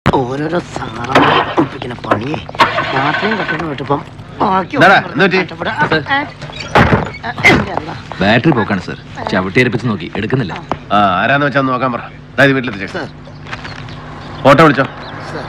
ഓരോരോ സാറന്മാരെ ഒപ്പിക്കുന്ന പണിയെ രാത്രിയും കട്ടനും വിട്ടപ്പം ബാക്കി എന്താടാ, ഒന്നും എന്ത് പറ്റി? കഷ്ടപ്പെടാ. ആ, ആ, ആ, എൻ്റെ അല്ലാ. ബാറ്ററി പോക്കാണ് സർ ചവിട്ടിയരപ്പിച്ച് നോക്കി എടുക്കുന്നില്ല ആ ആരാന്ന് വെച്ചാൽ നോക്കാൻ പറ അതായത് വീട്ടിലെത്തിച്ചേ സർ, ഓട്ടോ വിളിച്ചോ സർ.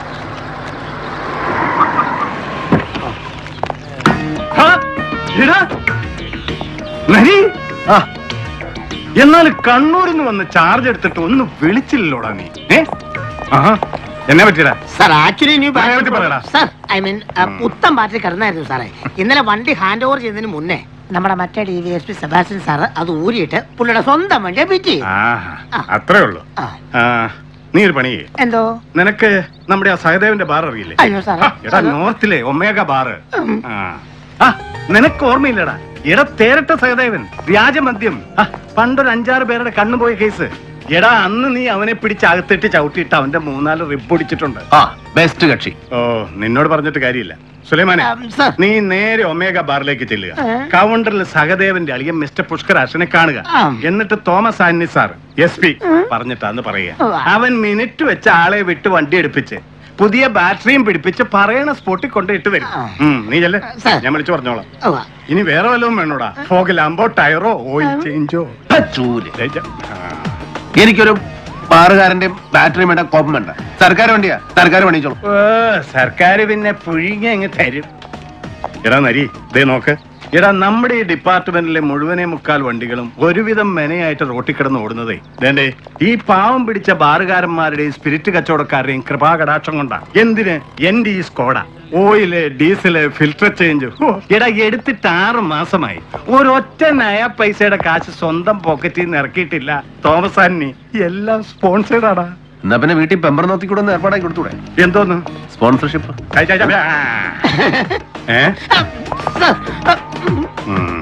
ആ എന്നാൽ കണ്ണൂരിൽ നിന്ന് വന്ന് ചാർജ് എടുത്തിട്ട് ഒന്ന് വിളിച്ചില്ലല്ലോടാ നീ ഏ ആഹാ എന്നെ പറ്റിയടാ സർ ആക്ച്വലി ന്യൂ ആ, എവിടുത്തെ പറയടാ? സർ ഐ മീൻ പുത്തൻ ബാറ്ററി കിടന്നായിരുന്നു സാറേ ഇന്നലെ വണ്ടി ഹാൻഡ് ഓവർ ചെയ്തതിന് മുന്നേ നമ്മുടെ മറ്റേ D V S P Sebastian sir അത് ഊരിയിട്ട് പുള്ളിയുടെ സ്വന്തം വണ്ടിയെ ഫിറ്റ് ചെയ്തു ആ അത്രേ ഉള്ളൂ ആ. ആ, നീ ഒരു പണി ചെയ്യ്. എന്തോ നിനക്ക് നമ്മുടെ ആ സഹദേവന്റെ ബാർ അറിയില്ലേ അയ്യോ സാറേ എടാ നോർത്തിലെ ഒമേഗ ബാറ് ആ. ആ നിനക്ക് ഓർമ്മയില്ലടാ എടാ തേരട്ട സഹദേവൻ വ്യാജമദ്യം ആ, പണ്ടൊരു അഞ്ചാറ് പേരുടെ കണ്ണുപോയ കേസ് എടാ അന്ന് നീ അവനെ പിടിച്ച് അകത്തിട്ട് ചവിട്ടിയിട്ട് അവന്റെ മൂന്നാല് റിബ് ഒടിച്ചിട്ടുണ്ട് ആ ബെസ്റ്റ് കക്ഷി ഓ നിന്നോട് പറഞ്ഞിട്ട് കാര്യമില്ല സുലൈമാനെ ഉം, സർ. നീ നേരെ ഒമേഗ ബാറിലേക്ക് ചെല്ലുക ഏ? കൗണ്ടറിൽ സഹദേവന്റെ അളിയൻ മിസ്റ്റർ പുഷ്കരാശനെ കാണുക ആ. എന്നിട്ട് Thomas Annie sir S P പറഞ്ഞിട്ടാന്ന് പറയുക ഉവ്വ. അവൻ മിനിറ്റ് വെച്ച് ആളെ വിട്ട് വണ്ടി എടുപ്പിച്ച് പുതിയ ബാറ്ററിയും പിടിപ്പിച്ച് പറയണ സ്പോട്ടിൽ കൊണ്ട് ഇട്ട് തരും ആ. ഉം, നീ ചെല്ല് സാർ. ഞാൻ വിളിച്ചു പറഞ്ഞോളാം ഉവ്വ. ഇനി വേറെ വല്ലതും വേണോടാ ഫോഗ് ലാമ്പോ ടയറോ ഓയിൽ ചേഞ്ചോ ചൂല് ഏയ്, ആ. എനിക്കൊരു ബാറുകാരന്റെയും ബാറ്ററിയും വേണ്ട കോപ്പം വേണ്ട സർക്കാർ വണ്ടിയാ സർക്കാർ പണിച്ചോളൂ ഓ, സർക്കാർ പിന്നെ പുഴുങ്ങി അങ്ങ് തരും എടാ നരി ദേ നോക്ക് എടാ നമ്മുടെ ഈ ഡിപ്പാർട്ട്മെന്റിലെ മുഴുവനെ മുക്കാൽ വണ്ടികളും ഒരുവിധം മെനയായിട്ട് റോട്ടിൽ കിടന്ന് ഓടുന്നതേ ദേണ്ടേ ഈ പാവം പിടിച്ച ബാറുകാരന്മാരുടെയും സ്പിരിറ്റ് കച്ചവടക്കാരുടെയും കൃപാകടാക്ഷം കൊണ്ടാ എന്തിന് എന്റെ ഈ Skoda oil diesel filter change ഹോ, എടാ എടുത്തിട്ട് ആറ് മാസമായി ഒരൊറ്റ നയ പൈസയുടെ കാശ് സ്വന്തം പോക്കറ്റിൽ നിന്ന് ഇറക്കിയിട്ടില്ല തോമസ് ആന്നി എല്ലാം സ്പോൺസേഡ് ആടാ എന്നാ പിന്നെ വീട്ടിൽ പെമ്പർ നോക്കി കൂടെ ഒന്ന് ഏർപ്പാടാക്കി കൊടുത്തൂടെ എന്തോന്ന് സ്പോൺസർഷിപ്പ് ഐ, ഐ, ഐ, ആ. ഏ സർ, ഉം.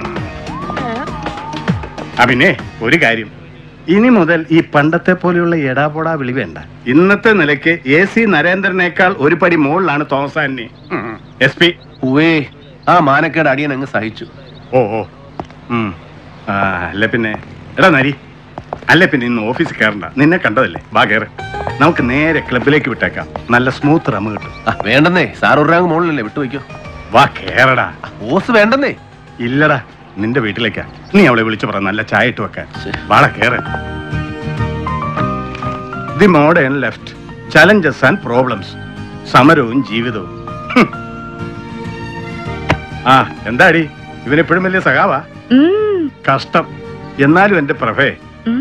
ആ പിന്നെ ഒരു കാര്യം ഇനി മുതൽ ഈ പണ്ടത്തെ പോലെയുള്ള എടാപോടാ വിളി വേണ്ട ഇന്നത്തെ നിലയ്ക്ക് എ സി നരേന്ദ്രനേക്കാൾ ഒരു പടി മുകളിലാണ് തോമസ് ആന്റി എസ് പി ഉവേ ആ മാനക്കേട് അടിയൻ അങ്ങ് സഹിച്ചു ഓ ഓ ഉം. ആ, അല്ല പിന്നെ എടാ നരി അല്ല പിന്നെ ഇന്ന് ഓഫീസിൽ കയറണ്ട നിന്നെ കണ്ടതല്ലേ വാ കയറ് നമുക്ക് നേരെ ക്ലബിലേക്ക് വിട്ടേക്കാം നല്ല സ്മൂത്ത് റമ്മ് കിട്ടും ആ വേണ്ടെന്നേ സാർ ഒരു റാങ്ക് മുകളിലല്ലേ വിട്ടുവയ്ക്കോ വാ കേറടാ ഓസ് വേണ്ടെന്നേ ഇല്ലടാ നിന്റെ വീട്ടിലേക്കാ നീ അവളെ വിളിച്ചു പറ നല്ല ചായ ഇട്ട് വെക്കാൻ വാള കേറ് the modern left challenges and problems സമരവും ജീവിതവും ഹും. ആ എന്താടി ഇവനെപ്പോഴും വലിയ സഖാവാ കഷ്ടം എന്നാലും എന്റെ പ്രഭേ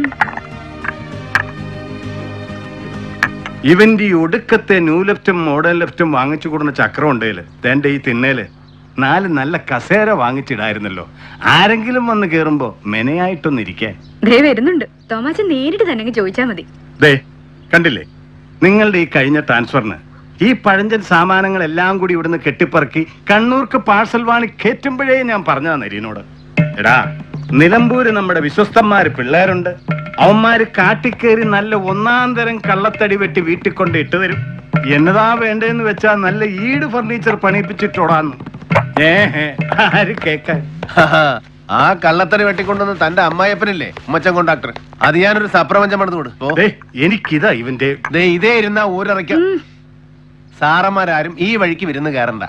ഇവന്റെ ഈ ഒടുക്കത്തെ ന്യൂ ലെഫ്റ്റും മോഡേൺ ലെഫ്റ്റും വാങ്ങിച്ചു കൊടുക്കുന്ന ചക്രം ഉണ്ടേല് തന്റെ ഈ തിണ്ണേല് നാല് നല്ല കസേര വാങ്ങിച്ചിടായിരുന്നല്ലോ ആരെങ്കിലും വന്ന് കേറുമ്പോ മെനയായിട്ടൊന്നിരിക്കാൻ ദേ വരുന്നുണ്ട് തോമാച്ചൻ നേരിട്ട് തന്നെ ചോദിച്ചാ മതി ദേ കണ്ടില്ലേ നിങ്ങളുടെ ഈ കഴിഞ്ഞ ട്രാൻസ്ഫറിന് ഈ പഴഞ്ചൻ സാമാനങ്ങളെല്ലാം കൂടി ഇവിടുന്ന് കെട്ടിപ്പറക്കി കണ്ണൂർക്ക് പാഴ്സൽ വാണി കയറ്റുമ്പോഴേ ഞാൻ പറഞ്ഞതാ നരീനോട് എടാ നിലമ്പൂര് നമ്മുടെ വിശ്വസ്തന്മാര് പിള്ളേരുണ്ട് അവന്മാര് കാട്ടിക്കേറി നല്ല ഒന്നാം തരം കള്ളത്തടി വെട്ടി വീട്ടിൽ കൊണ്ട് ഇട്ടു തരും എന്നതാ വേണ്ടേന്ന് വെച്ചാ നല്ല ഈട് ഫർണിച്ചർ പണിയിപ്പിച്ചിട്ടോടാന്ന് ഏഹേ ആര് കേക്കാൻ ആ കള്ളത്തറി വെട്ടിക്കൊണ്ടുവന്ന് തന്റെ അമ്മായപ്പനില്ലേ ഉമ്മച്ചൻ കോണ്ടാക്ടർ അത് ഞാനൊരു സപ്രപഞ്ചം പണിത് കൊടു ദേ എനിക്കിതാ ഇവന്റെ ദേ ഇതേ ഇരുന്ന ഊരറയ്ക്ക സാറന്മാരാരും ഈ വഴിക്ക് വിരുന്ന് കയറണ്ട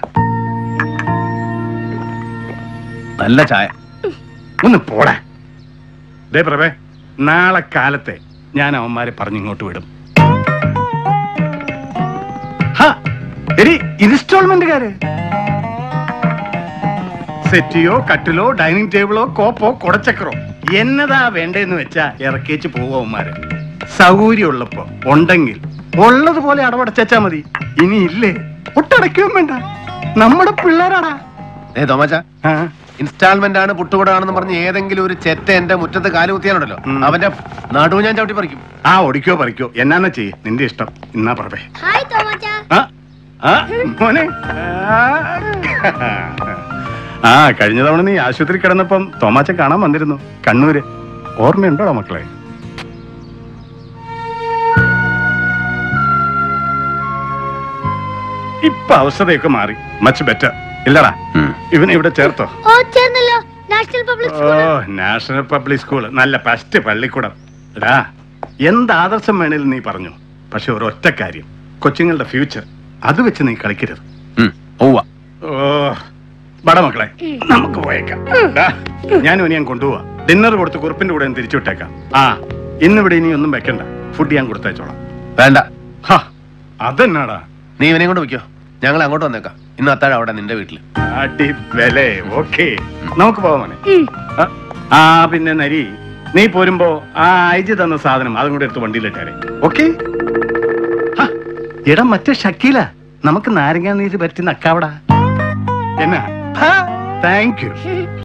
നല്ല ചായ ഒന്ന് പോടാ ദേ പ്രഭേ നാളെ കാലത്തെ ഞാൻ അവന്മാരെ പറഞ്ഞിങ്ങോട്ട് വിടും ഹാ, എടി ഇൻസ്റ്റാൾമെന്റുകാര് സെറ്റിയോ കട്ടിലോ ഡൈനിങ് ടേബിളോ കോപ്പോ കുടച്ചക്കറോ എന്നതാ വേണ്ടേന്ന് വെച്ചാ ഇറക്കിച്ച് പോവും അവന്മാര് സൗകര്യമുള്ളപ്പോ ഉണ്ടെങ്കിൽ ഉള്ളതുപോലെ അടവടച്ചാ മതി ഇനി ഇല്ലേ ഒട്ടടയ്ക്കുകയും വേണ്ട നമ്മുടെ പിള്ളേരാടാ ഏ തോമച്ച ആ ഇൻസ്റ്റാൾമെന്റ് ആണ് പുട്ടുകൂടാണെന്ന് പറഞ്ഞ് ഏതെങ്കിലും ഒരു ചെറ്റ എന്റെ മുറ്റത്ത് കാല് കുത്തിയാലുണ്ടല്ലോ ഉം. അവന്റെ നടുവ് ഞാൻ ചവിട്ടി പറിക്കും ആ ഓടിക്കോ പറിക്കോ എന്നാന്ന് ചെയ്യ് നിന്റെ ഇഷ്ടം ഇന്നാ പറവേ ഹായ് തോമച്ച ആ ആ മോനെ ആ. ആ കഴിഞ്ഞ തവണ നീ ആശുപത്രി കിടന്നപ്പം തോമാച്ചൻ കാണാൻ വന്നിരുന്നു കണ്ണൂര് ഓർമ്മയുണ്ടോടാ മക്കളെ ഇപ്പൊ അവസ്ഥയൊക്കെ മാറി മച്ച് ബെറ്റർ ഇല്ലടാ ഇവനെ ഇവിടെ ചേർത്തോ ഓ ചേർന്നല്ലോ നാഷണൽ പബ്ലിക് ഓ നാഷണൽ പബ്ലിക് സ്കൂൾ നല്ല ഫസ്റ്റ് പള്ളിക്കൂടം എടാ എന്ത് ആദർശം വേണേലും നീ പറഞ്ഞു പക്ഷെ ഒരൊറ്റ കാര്യം കൊച്ചുങ്ങളുടെ ഫ്യൂച്ചർ അത് വെച്ച് നീ കളിക്കരുത് ഉം, ഉവ്വ. ഓ ബട മക്കളെ നമുക്ക് പോയേക്കാം ദാ, ഞാനും ഇനി ഞാൻ കൊണ്ടുപോവാ ഡിന്നർ കൊടുത്ത് കുറിപ്പിന്റെ കൂടെ ഞാൻ തിരിച്ചു വിട്ടേക്കാം ആ ഇന്നിവിടെ ഇനി ഒന്നും വെക്കണ്ട ഫുഡ് ഞാൻ കൊടുത്തയച്ചോളാം വേണ്ട ഹാ അതെന്നാടാ നീ ഇവനെയും കൊണ്ട് വെക്കോ ഞങ്ങൾ അങ്ങോട്ട് വന്നേക്കാം ഇന്ന് അത്താഴം അവിടെ നിന്റെ വീട്ടിൽ അടി വില ഓക്കെ നമുക്ക് പോവാമേ ഉം. ആ പിന്നെ നരി നീ പോരുമ്പോ ആ അയച്ചു തന്ന സാധനം അതും കൂടെ എടുത്ത് വണ്ടിയിലിട്ടേരെ ഓക്കെ എടാ മറ്റേ ഷക്കീല നമുക്ക് നാരങ്ങാ നീര് പറ്റി നക്കാവടാ എന്നാ താങ്ക് യു